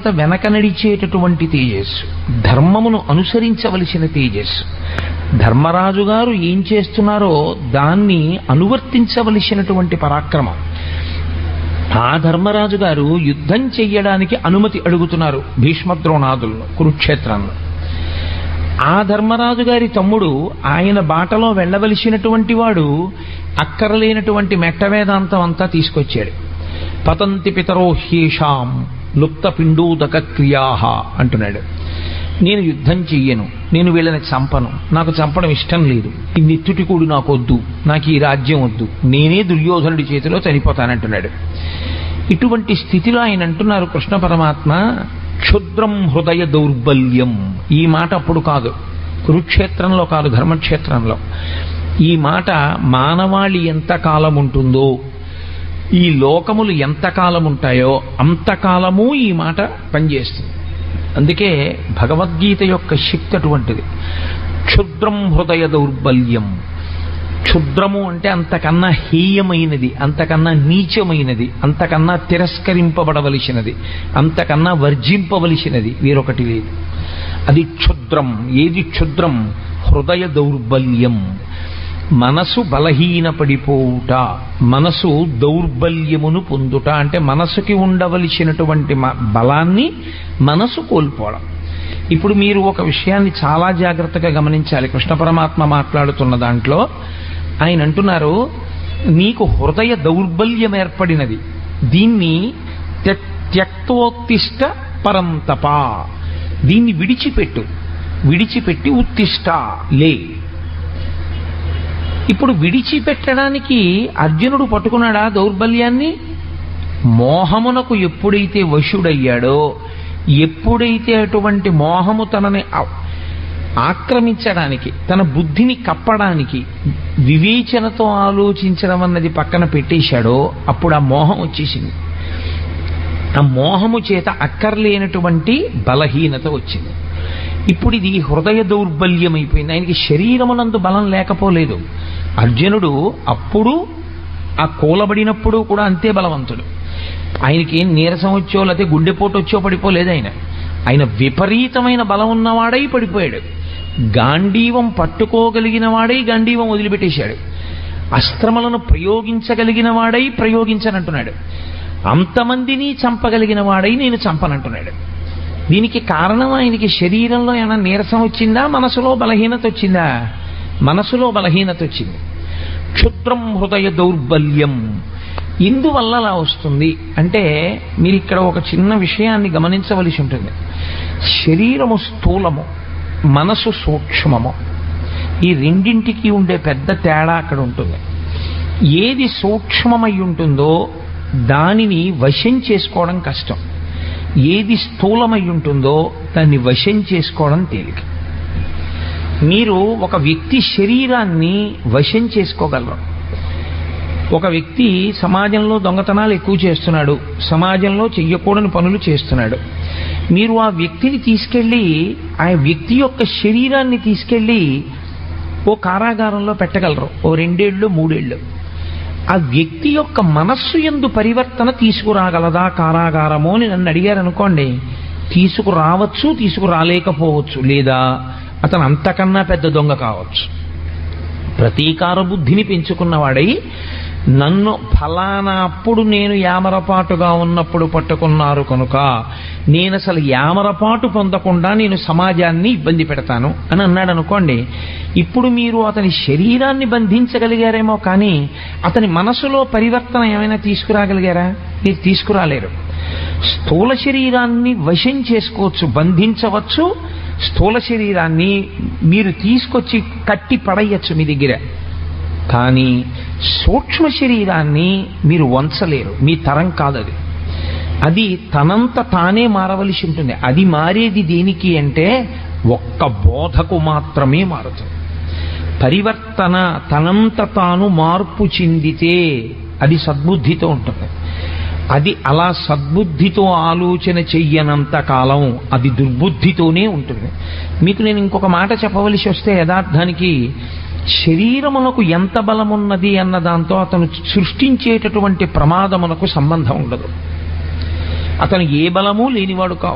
వెనక నడిచేటటువంటి తేజస్సు ధర్మమును అనుసరించవలసిన తేజస్సు ధర్మరాజు గారు ఏం చేస్తున్నారో దాన్ని అనువర్తించవలసినటువంటి పరాక్రమం ఆ ధర్మరాజు గారు యుద్ధం చెయ్యడానికి అనుమతి అడుగుతున్నారు భీష్మద్రోణాదులను కురుక్షేత్రంలో ఆ ధర్మరాజు గారి తమ్ముడు ఆయన బాటలో వెళ్ళవలసినటువంటి వాడు అక్కరలేనటువంటి మెట్ట వేదాంతం అంతా తీసుకొచ్చాడు పతంతి పితరో హ్యేషాం లుప్త పిండూదక క్రియాహ అంటున్నాడు నేను యుద్ధం చెయ్యను నేను వీళ్ళని చంపను నాకు చంపడం ఇష్టం లేదు ఈ నిత్తుటికూడు నాకు వద్దు నాకు ఈ రాజ్యం వద్దు నేనే దుర్యోధనుడి చేతిలో చనిపోతానంటున్నాడు ఇటువంటి స్థితిలో ఆయన అంటున్నారు కృష్ణ పరమాత్మ క్షుద్రం హృదయ దౌర్బల్యం ఈ మాట అప్పుడు కాదు కురుక్షేత్రంలో కాదు ధర్మక్షేత్రంలో ఈ మాట మానవాళి ఎంత కాలం ఉంటుందో ఈ లోకములు ఎంతకాలం ఉంటాయో అంతకాలము ఈ మాట పనిచేస్తుంది అందుకే భగవద్గీత యొక్క శక్తి అటువంటిది క్షుద్రం హృదయ దౌర్బల్యం క్షుద్రము అంటే అంతకన్నా హేయమైనది అంతకన్నా నీచమైనది అంతకన్నా తిరస్కరింపబడవలసినది అంతకన్నా వర్జింపవలసినది వేరొకటి లేదు అది క్షుద్రం ఏది క్షుద్రం హృదయ దౌర్బల్యం మనసు బలహీనపడిపోవుట మనసు దౌర్బల్యమును పొందుట అంటే మనసుకి ఉండవలసినటువంటి మ- బలాన్ని మనసు కోల్పోవడం ఇప్పుడు మీరు ఒక విషయాన్ని చాలా జాగ్రత్తగా గమనించాలి కృష్ణ పరమాత్మ మాట్లాడుతున్న దాంట్లో ఆయన అంటున్నారు నీకు హృదయ దౌర్బల్యం ఏర్పడినది దీన్ని త్య- త్యక్తోత్తిష్ట పరంతప దీన్ని విడిచిపెట్టు విడిచిపెట్టి ఉత్తిష్ట లే ఇప్పుడు విడిచిపెట్టడానికి అర్జునుడు పట్టుకున్నాడా దౌర్బల్యాన్ని మోహమునకు ఎప్పుడైతే వశుడయ్యాడో ఎప్పుడైతే అటువంటి మోహము తనని ఆ- ఆక్రమించడానికి తన బుద్ధిని కప్పడానికి వివేచనతో ఆలోచించడం అన్నది పక్కన పెట్టేశాడో అప్పుడు ఆ మోహం వచ్చేసింది ఆ మోహము చేత అక్కర్లేనటువంటి బలహీనత వచ్చింది ఇప్పుడు ఇది హృదయ దౌర్బల్యం అయిపోయింది ఆయనకి శరీరమునందు బలం లేకపోలేదు అర్జునుడు అప్పుడు ఆ కూలబడినప్పుడు కూడా అంతే బలవంతుడు ఆయనకి ఏం నీరసం వచ్చో లేకపోతే గుండెపోటు వచ్చో పడిపోలేదు ఆయన ఆయన విపరీతమైన బలం ఉన్నవాడై పడిపోయాడు గాంధీవం పట్టుకోగలిగిన వాడై గాంధీవం వదిలిపెట్టేశాడు అస్త్రములను ప్రయోగించగలిగిన వాడై ప్రయోగించనంటున్నాడు అంతమందిని చంపగలిగిన వాడై నేను చంపనంటున్నాడు దీనికి కారణం ఆయనకి శరీరంలో ఏమైనా నీరసం వచ్చిందా మనసులో బలహీనత వచ్చిందా మనసులో బలహీనత వచ్చింది క్షుద్రం హృదయ దౌర్బల్యం ఇందువల్ల అలా వస్తుంది అంటే మీరు ఇక్కడ ఒక చిన్న విషయాన్ని గమనించవలసి ఉంటుంది శరీరము స్థూలము మనసు సూక్ష్మము ఈ రెండింటికి ఉండే పెద్ద తేడా అక్కడ ఉంటుంది ఏది సూక్ష్మమై ఉంటుందో దానిని వశం చేసుకోవడం కష్టం ఏది స్థూలమై ఉంటుందో దాన్ని వశం చేసుకోవడం తేలిక మీరు ఒక వ్యక్తి శరీరాన్ని వశం చేసుకోగలరు ఒక వ్యక్తి సమాజంలో దొంగతనాలు ఎక్కువ చేస్తున్నాడు సమాజంలో చెయ్యకూడని పనులు చేస్తున్నాడు మీరు ఆ వ్యక్తిని తీసుకెళ్ళి ఆ వ్యక్తి యొక్క శరీరాన్ని తీసుకెళ్ళి ఓ కారాగారంలో పెట్టగలరు ఓ రెండేళ్ళు మూడేళ్ళు ఆ వ్యక్తి యొక్క మనస్సు ఎందు పరివర్తన తీసుకురాగలదా కారాగారమో అని నన్ను అడిగారు అనుకోండి తీసుకురావచ్చు తీసుకురాలేకపోవచ్చు లేదా అతను అంతకన్నా పెద్ద దొంగ కావచ్చు ప్రతీకార బుద్ధిని పెంచుకున్నవాడై నన్ను ఫలానా అప్పుడు నేను యామరపాటుగా ఉన్నప్పుడు పట్టుకున్నారు కనుక నేను అసలు యామరపాటు పొందకుండా నేను సమాజాన్ని ఇబ్బంది పెడతాను అని అన్నాడు అనుకోండి ఇప్పుడు మీరు అతని శరీరాన్ని బంధించగలిగారేమో కానీ అతని మనసులో పరివర్తన ఏమైనా తీసుకురాగలిగారా మీరు తీసుకురాలేరు స్థూల శరీరాన్ని వశం చేసుకోవచ్చు బంధించవచ్చు స్థూల శరీరాన్ని మీరు తీసుకొచ్చి కట్టి పడేయచ్చు మీ దగ్గర కానీ సూక్ష్మ శరీరాన్ని మీరు వంచలేరు మీ తరం కాదు అది అది తనంత తానే మారవలసి ఉంటుంది అది మారేది దేనికి అంటే ఒక్క బోధకు మాత్రమే మారుతుంది పరివర్తన తనంత తాను మార్పు చెందితే అది సద్బుద్ధితో ఉంటుంది అది అలా సద్బుద్ధితో ఆలోచన చెయ్యనంత కాలం అది దుర్బుద్ధితోనే ఉంటుంది మీకు నేను ఇంకొక మాట చెప్పవలసి వస్తే యథార్థానికి శరీరమునకు ఎంత బలమున్నది అన్న దాంతో అతను సృష్టించేటటువంటి ప్రమాదమునకు సంబంధం ఉండదు అతను ఏ బలము లేనివాడు కావు